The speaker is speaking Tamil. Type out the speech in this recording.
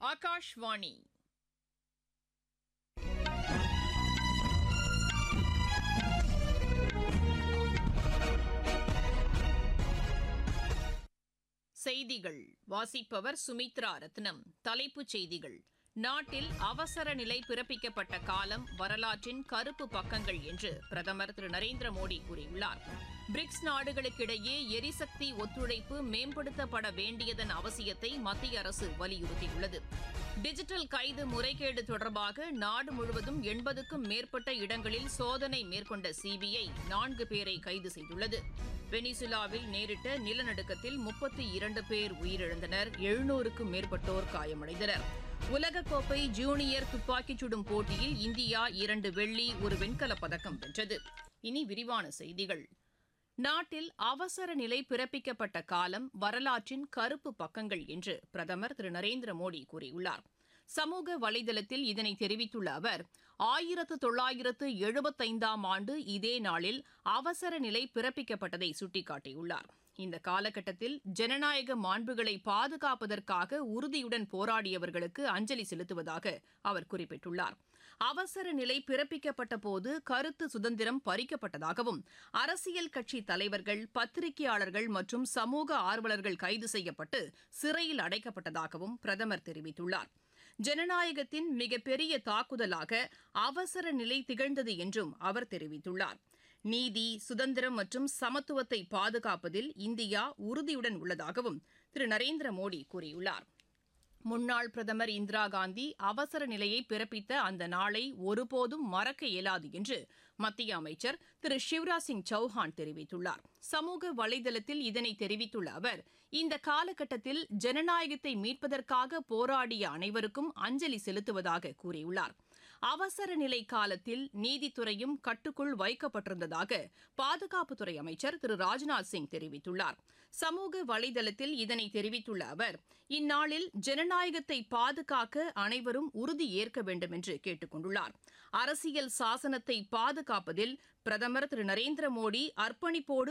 ஆகாஷ்வாணி செய்திகள் வாசிப்பவர் சுமித்ரா ரத்னம் தலைப்புச் செய்திகள் நாட்டில் அவசர நிலை பிறப்பிக்கப்பட்ட காலம் வரலாற்றின் கருப்பு பக்கங்கள் என்று பிரதமர் திரு நரேந்திர மோடி கூறியுள்ளார் பிரிக்ஸ் நாடுகளுக்கிடையே எரிசக்தி ஒத்துழைப்பு மேம்படுத்தப்பட வேண்டியதன் அவசியத்தை மத்திய அரசு வலியுறுத்தியுள்ளது டிஜிட்டல் கைது முறைகேடு தொடர்பாக நாடு முழுவதும் எண்பதுக்கும் மேற்பட்ட இடங்களில் சோதனை மேற்கொண்ட சிபிஐ நான்கு பேரை கைது செய்துள்ளது வெனிசுலாவில் நேரிட்ட நிலநடுக்கத்தில் முப்பத்தி இரண்டு பேர் உயிரிழந்தனர் எழுநூறுக்கும் மேற்பட்டோர் காயமடைந்தனர் உலகக்கோப்பை ஜூனியர் துப்பாக்கிச் சுடும் போட்டியில் இந்தியா இரண்டு வெள்ளி ஒரு வெண்கலப் பதக்கம் வென்றது இனி விரிவான செய்திகள் நாட்டில் அவசர நிலை பிறப்பிக்கப்பட்ட காலம் வரலாற்றின் கருப்பு பக்கங்கள் என்று பிரதமர் திரு நரேந்திர மோடி கூறியுள்ளார் சமூக வலைதளத்தில் இதனை தெரிவித்துள்ள அவர் ஆயிரத்து தொள்ளாயிரத்து எழுபத்தைந்தாம் ஆண்டு இதே நாளில் அவசர நிலை பிறப்பிக்கப்பட்டதை சுட்டிக்காட்டியுள்ளார் இந்த காலகட்டத்தில் ஜனநாயக மாண்புகளை பாதுகாப்பதற்காக உறுதியுடன் போராடியவர்களுக்கு அஞ்சலி செலுத்துவதாக அவர் குறிப்பிட்டுள்ளார் அவசர நிலை பிறப்பிக்கப்பட்ட போது கருத்து சுதந்திரம் பறிக்கப்பட்டதாகவும் அரசியல் கட்சி தலைவர்கள் பத்திரிகையாளர்கள் மற்றும் சமூக ஆர்வலர்கள் கைது செய்யப்பட்டு சிறையில் அடைக்கப்பட்டதாகவும் பிரதமர் தெரிவித்துள்ளார் ஜனநாயகத்தின் மிகப்பெரிய தாக்குதலாக அவசர நிலை திகழ்ந்தது என்றும் அவர் தெரிவித்துள்ளார் நீதி சுதந்திரம் மற்றும் சமத்துவத்தை பாதுகாப்பதில் இந்தியா உறுதியுடன் உள்ளதாகவும் திரு நரேந்திர மோடி கூறியுள்ளார் முன்னாள் பிரதமர் இந்திரா காந்தி அவசர நிலையை பிறப்பித்த அந்த நாளை ஒருபோதும் மறக்க இயலாது என்று மத்திய அமைச்சர் திரு சிவராஜ் சிங் சௌஹான் தெரிவித்துள்ளார் சமூக வலைதளத்தில் இதனை தெரிவித்துள்ள அவர் இந்த காலகட்டத்தில் ஜனநாயகத்தை மீட்பதற்காக போராடிய அனைவருக்கும் அஞ்சலி செலுத்துவதாக கூறியுள்ளார் அவசர நிலை காலத்தில் நீதித்துறையும் கட்டுக்குள் வைக்கப்பட்டிருந்ததாக பாதுகாப்புத்துறை அமைச்சர் திரு ராஜ்நாத் சிங் தெரிவித்துள்ளார் சமூக வலைதளத்தில் இதனை தெரிவித்துள்ள அவர் இந்நாளில் ஜனநாயகத்தை பாதுகாக்க அனைவரும் உறுதி ஏற்க வேண்டும் என்று கேட்டுக் கொண்டுள்ளார் அரசியல் சாசனத்தை பாதுகாப்பதில் பிரதமர் திரு நரேந்திர மோடி அர்ப்பணிப்போடு